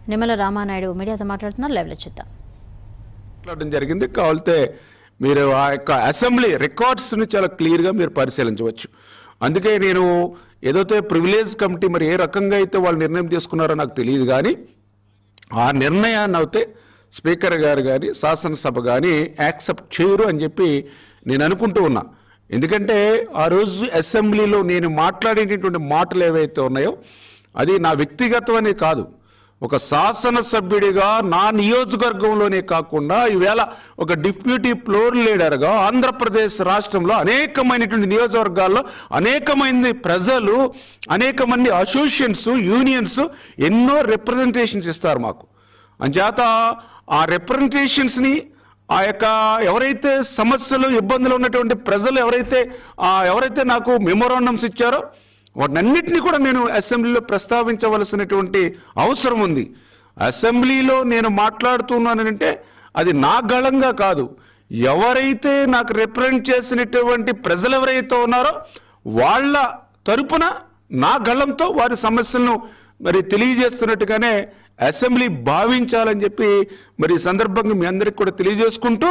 నిమ్మల రామానాయుడు మీడియాతో మాట్లాడుతున్నారు లైవ్లో చూద్దాం మాట్లాడడం జరిగింది కావాలితే మీరు ఆ యొక్క అసెంబ్లీ రికార్డ్స్ని చాలా క్లియర్గా మీరు పరిశీలించవచ్చు అందుకే నేను ఏదైతే ప్రివిలేజ్ కమిటీ మరి ఏ రకంగా అయితే వాళ్ళు నిర్ణయం తీసుకున్నారో నాకు తెలియదు కానీ ఆ నిర్ణయాన్ని అయితే స్పీకర్ గారు కానీ శాసనసభ కానీ యాక్సెప్ట్ చేయరు అని చెప్పి నేను అనుకుంటూ ఉన్నా ఎందుకంటే ఆ రోజు అసెంబ్లీలో నేను మాట్లాడేటటువంటి మాటలు ఏవైతే ఉన్నాయో అది నా వ్యక్తిగతమనే కాదు ఒక శాసనసభ్యుడిగా నా నియోజకవర్గంలోనే కాకుండా ఈవేళ ఒక డిప్యూటీ ఫ్లోర్ లీడర్గా ఆంధ్రప్రదేశ్ రాష్ట్రంలో అనేకమైనటువంటి నియోజకవర్గాల్లో అనేకమంది ప్రజలు అనేక మంది అసోసియేషన్స్ యూనియన్స్ ఎన్నో రిప్రజెంటేషన్స్ ఇస్తారు మాకు అంచేత ఆ రిప్రజెంటేషన్స్ని ఆ యొక్క ఎవరైతే సమస్యలు ఇబ్బందులు ఉన్నటువంటి ప్రజలు ఎవరైతే ఆ ఎవరైతే నాకు మెమోరాండమ్స్ ఇచ్చారో వాటినన్నింటినీ కూడా నేను అసెంబ్లీలో ప్రస్తావించవలసినటువంటి అవసరం ఉంది అసెంబ్లీలో నేను మాట్లాడుతున్నానంటే అది నా గళంగా కాదు ఎవరైతే నాకు రిప్రజెంట్ చేసినటువంటి ప్రజలు ఎవరైతే ఉన్నారో వాళ్ళ తరపున నా గళంతో వారి సమస్యలను మరి తెలియజేస్తున్నట్టుగానే అసెంబ్లీ భావించాలని చెప్పి మరి ఈ సందర్భంగా మీ అందరికి కూడా తెలియజేసుకుంటూ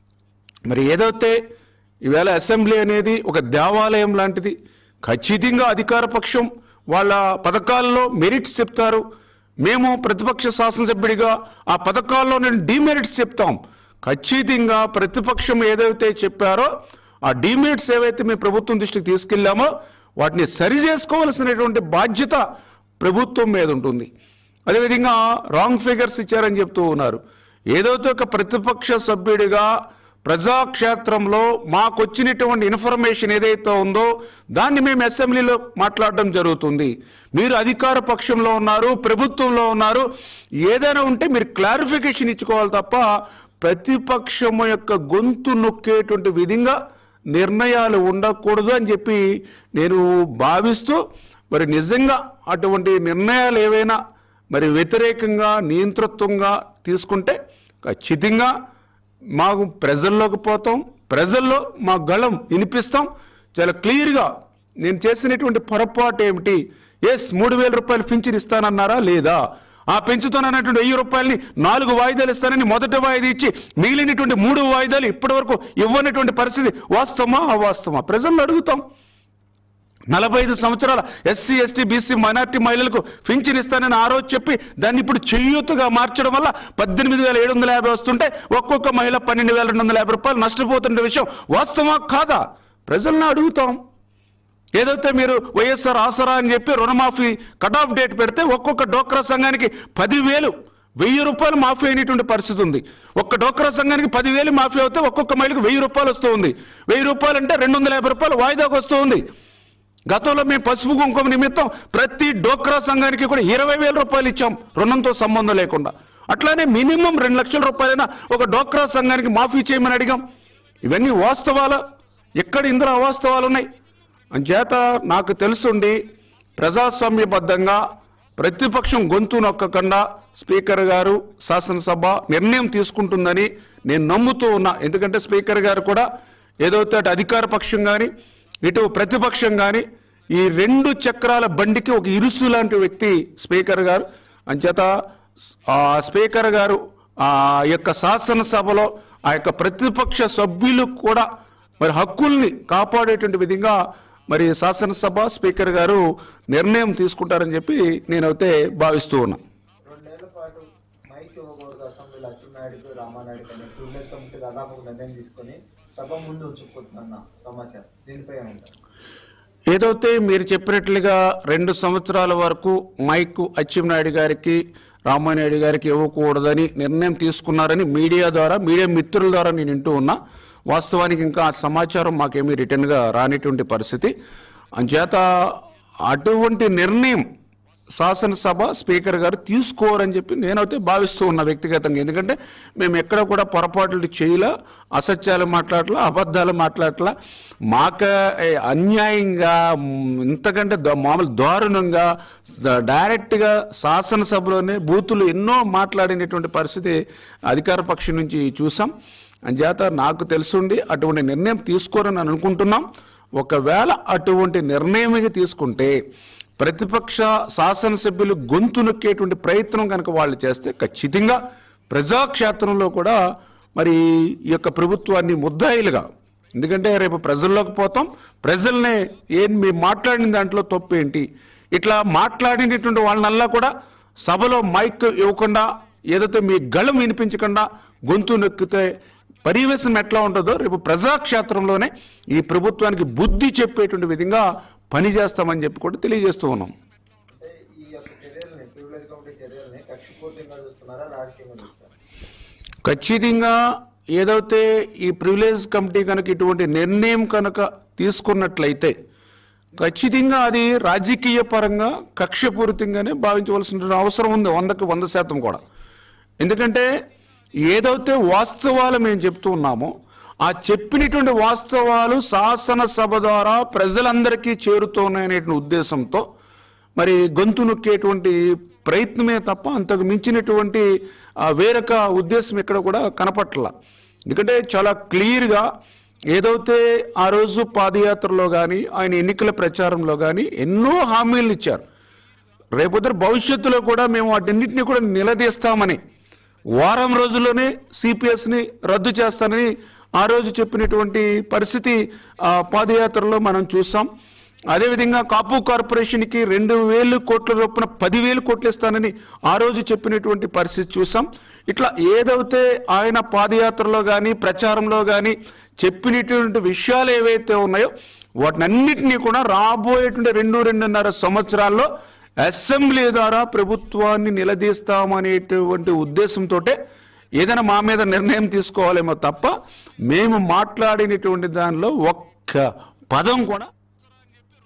మరి ఏదైతే ఈవేళ అసెంబ్లీ అనేది ఒక దేవాలయం లాంటిది ఖచ్చితంగా అధికార పక్షం వాళ్ళ పథకాల్లో మెరిట్స్ చెప్తారు మేము ప్రతిపక్ష శాసనసభ్యుడిగా ఆ పథకాల్లో నేను డిమెరిట్స్ చెప్తాం ఖచ్చితంగా ప్రతిపక్షం ఏదైతే చెప్పారో ఆ డిమెరిట్స్ ఏవైతే మేము ప్రభుత్వం దృష్టికి తీసుకెళ్ళామో వాటిని సరి చేసుకోవాల్సినటువంటి బాధ్యత ప్రభుత్వం మీద ఉంటుంది అదేవిధంగా రాంగ్ ఫిగర్స్ ఇచ్చారని చెప్తూ ఉన్నారు ఏదైతే ఒక ప్రతిపక్ష సభ్యుడిగా ప్రజాక్షేత్రంలో మాకు వచ్చినటువంటి ఇన్ఫర్మేషన్ ఏదైతే ఉందో దాన్ని మేము అసెంబ్లీలో మాట్లాడడం జరుగుతుంది మీరు అధికార పక్షంలో ఉన్నారు ప్రభుత్వంలో ఉన్నారు ఏదైనా ఉంటే మీరు క్లారిఫికేషన్ ఇచ్చుకోవాలి తప్ప ప్రతిపక్షం యొక్క గొంతు నొక్కేటువంటి విధంగా నిర్ణయాలు ఉండకూడదు అని చెప్పి నేను భావిస్తూ మరి నిజంగా అటువంటి నిర్ణయాలు ఏవైనా మరి వ్యతిరేకంగా నియంతృత్వంగా తీసుకుంటే ఖచ్చితంగా మాకు ప్రజల్లోకి పోతాం ప్రజల్లో మా గళం వినిపిస్తాం చాలా క్లియర్గా నేను చేసినటువంటి పొరపాటు ఏమిటి ఎస్ మూడు వేల రూపాయలు పింఛన్ ఇస్తానన్నారా లేదా ఆ పెంచుతానన్నటువంటి వెయ్యి రూపాయలని నాలుగు వాయిదాలు ఇస్తానని మొదటి వాయిదా ఇచ్చి మిగిలినటువంటి మూడు వాయిదాలు ఇప్పటి వరకు ఇవ్వనటువంటి పరిస్థితి వాస్తవమా అవాస్తవమా ప్రజలను అడుగుతాం నలభై ఐదు సంవత్సరాల ఎస్సీ ఎస్టీ బీసీ మైనార్టీ మహిళలకు పింఛన్ ఇస్తానని ఆ రోజు చెప్పి దాన్ని ఇప్పుడు చేయూతగా మార్చడం వల్ల పద్దెనిమిది వేల ఏడు వందల యాభై వస్తుంటే ఒక్కొక్క మహిళ పన్నెండు వేల రెండు వందల యాభై రూపాయలు నష్టపోతున్న విషయం వాస్తవమా కాదా ప్రజలను అడుగుతాం ఏదైతే మీరు వైఎస్ఆర్ ఆసరా అని చెప్పి రుణమాఫీ కట్ ఆఫ్ డేట్ పెడితే ఒక్కొక్క డోక్రా సంఘానికి పదివేలు వెయ్యి రూపాయలు మాఫీ అయినటువంటి పరిస్థితి ఉంది ఒక్క డోక్రా సంఘానికి పదివేలు మాఫీ అవుతే ఒక్కొక్క మహిళకు వెయ్యి రూపాయలు వస్తూ ఉంది వెయ్యి రూపాయలు అంటే రెండు వందల యాభై రూపాయలు వాయిదాకు వస్తూ ఉంది గతంలో మేము పసుపు కుంకుమ నిమిత్తం ప్రతి డోక్రా సంఘానికి కూడా ఇరవై వేల రూపాయలు ఇచ్చాం రుణంతో సంబంధం లేకుండా అట్లానే మినిమం రెండు లక్షల రూపాయలైనా ఒక డోక్రా సంఘానికి మాఫీ చేయమని అడిగాం ఇవన్నీ వాస్తవాలు ఎక్కడ ఇందులో అవాస్తవాలు ఉన్నాయి అంచేత నాకు తెలుసుండి ప్రజాస్వామ్యబద్ధంగా ప్రతిపక్షం గొంతు నొక్కకుండా స్పీకర్ గారు శాసనసభ నిర్ణయం తీసుకుంటుందని నేను నమ్ముతూ ఉన్నా ఎందుకంటే స్పీకర్ గారు కూడా ఏదైతే అటు అధికార పక్షం కానీ ఇటు ప్రతిపక్షం కానీ ఈ రెండు చక్రాల బండికి ఒక ఇరుసు లాంటి వ్యక్తి స్పీకర్ గారు అంచేత ఆ స్పీకర్ గారు ఆ యొక్క శాసనసభలో ఆ యొక్క ప్రతిపక్ష సభ్యులు కూడా మరి హక్కుల్ని కాపాడేటువంటి విధంగా మరి శాసనసభ స్పీకర్ గారు నిర్ణయం తీసుకుంటారని చెప్పి నేనైతే భావిస్తూ ఉన్నా రెండేళ్ల పాటు మైక్ ఇవ్వకూడదు అసెంబ్లీలో అచ్చెన్నాయుడుకు రామానాయుడు అనే ప్రివిలేజ్ కమిటీ దాదాపు ఒక నిర్ణయం తీసుకొని సభ ముందు ఉంచుకుంటున్న సమాచారం దీనిపై ఏమంటారు ఏదైతే మీరు చెప్పినట్లుగా రెండు సంవత్సరాల వరకు మైక్ అచ్చెన్నాయుడు గారికి రామానాయుడు గారికి ఇవ్వకూడదని నిర్ణయం తీసుకున్నారని మీడియా ద్వారా మీడియా మిత్రుల ద్వారా నేను వింటూ ఉన్నా వాస్తవానికి ఇంకా ఆ సమాచారం మాకేమీ రిటర్న్గా రానిటువంటి పరిస్థితి అంచేత అటువంటి నిర్ణయం శాసనసభ స్పీకర్ గారు తీసుకోరని చెప్పి నేనైతే భావిస్తూ ఉన్నా వ్యక్తిగతంగా ఎందుకంటే మేము ఎక్కడ కూడా పొరపాట్లు చేయలే అసత్యాలు మాట్లాడలా అబద్ధాలు మాట్లాడలా మాక ఏ, అన్యాయంగా మ్, ఇంతకంటే దా- మామూలు దారుణంగా ద- డైరెక్ట్గా శాసనసభలోనే బూతులు ఎన్నో మాట్లాడినటువంటి పరిస్థితి అధికార పక్షం నుంచి చూసాం అంచేత నాకు తెలుసుండి అటువంటి నిర్ణయం తీసుకోరని అనుకుంటున్నాం ఒకవేళ అటువంటి నిర్ణయం తీసుకుంటే ప్రతిపక్ష శాసనసభ్యులు గొంతు నొక్కేటువంటి ప్రయత్నం కనుక వాళ్ళు చేస్తే ఖచ్చితంగా ప్రజాక్షేత్రంలో కూడా మరి ఈ యొక్క ప్రభుత్వాన్ని ముద్దాయిలుగా ఎందుకంటే రేపు ప్రజల్లోకి పోతాం ప్రజల్నే ఏం మేము మాట్లాడిన దాంట్లో తప్పు ఏంటి ఇట్లా మాట్లాడినటువంటి వాళ్ళనల్లా కూడా సభలో మైక్ ఇవ్వకుండా ఏదైతే మీ గళం వినిపించకుండా గొంతు నొక్కితే పరివేశం ఎట్లా ఉంటుందో రేపు ప్రజాక్షేత్రంలోనే ఈ ప్రభుత్వానికి బుద్ధి చెప్పేటువంటి విధంగా పనిచేస్తామని చెప్పి కూడా తెలియజేస్తూ ఉన్నాం అంటే ఈ యొక్క చర్యలని ప్రివిలేజ్ కమిటీ చర్యలని కక్షపూర్తిగా చూస్తున్నారా రాజకీయంగా చూస్తారా ఖచ్చితంగా ఏదైతే ఈ ప్రివిలేజ్ కమిటీ కనుక ఇటువంటి నిర్ణయం కనుక తీసుకున్నట్లయితే ఖచ్చితంగా అది రాజకీయ పరంగా కక్షపూరితంగానే భావించవలసిన అవసరం ఉంది వందకు వంద శాతం కూడా ఎందుకంటే ఏదైతే వాస్తవాలు మేము చెప్తూ ఉన్నామో ఆ చెప్పినటువంటి వాస్తవాలు శాసనసభ ద్వారా ప్రజలందరికీ చేరుతున్నాయనేటువంటి ఉద్దేశంతో మరి గొంతు నొక్కేటువంటి ప్రయత్నమే తప్ప అంతకు మించినటువంటి ఆ, వేరొక ఉద్దేశం ఇక్కడ కూడా కనపట్ల ఎందుకంటే చాలా క్లియర్గా ఏదైతే ఆ రోజు పాదయాత్రలో కానీ ఆయన ఎన్నికల ప్రచారంలో కానీ ఎన్నో హామీలను ఇచ్చారు రేపొద్దు భవిష్యత్తులో కూడా మేము వాటన్నిటిని కూడా నిలదీస్తామని వారం రోజుల్లోనే సిపిఎస్ని రద్దు చేస్తానని ఆ రోజు చెప్పినటువంటి పరిస్థితి ఆ, పాదయాత్రలో మనం చూసాం అదేవిధంగా కాపు కార్పొరేషన్కి రెండు వేలు కోట్ల రూపాయన పదివేలు కోట్లు ఇస్తానని ఆ రోజు చెప్పినటువంటి పరిస్థితి చూసాం ఇట్లా ఏదైతే ఆయన పాదయాత్రలో కానీ ప్రచారంలో కానీ చెప్పినటువంటి విషయాలు ఏవైతే ఉన్నాయో వాటినన్నిటినీ కూడా రాబోయేటువంటి రెండు రెండున్నర సంవత్సరాల్లో అసెంబ్లీ ద్వారా ప్రభుత్వాన్ని నిలదీస్తామనేటువంటి ఉద్దేశంతో ఏదైనా మా మీద నిర్ణయం తీసుకోవాలేమో తప్ప మేము మాట్లాడినటువంటి దానిలో ఒక్క పదం కూడా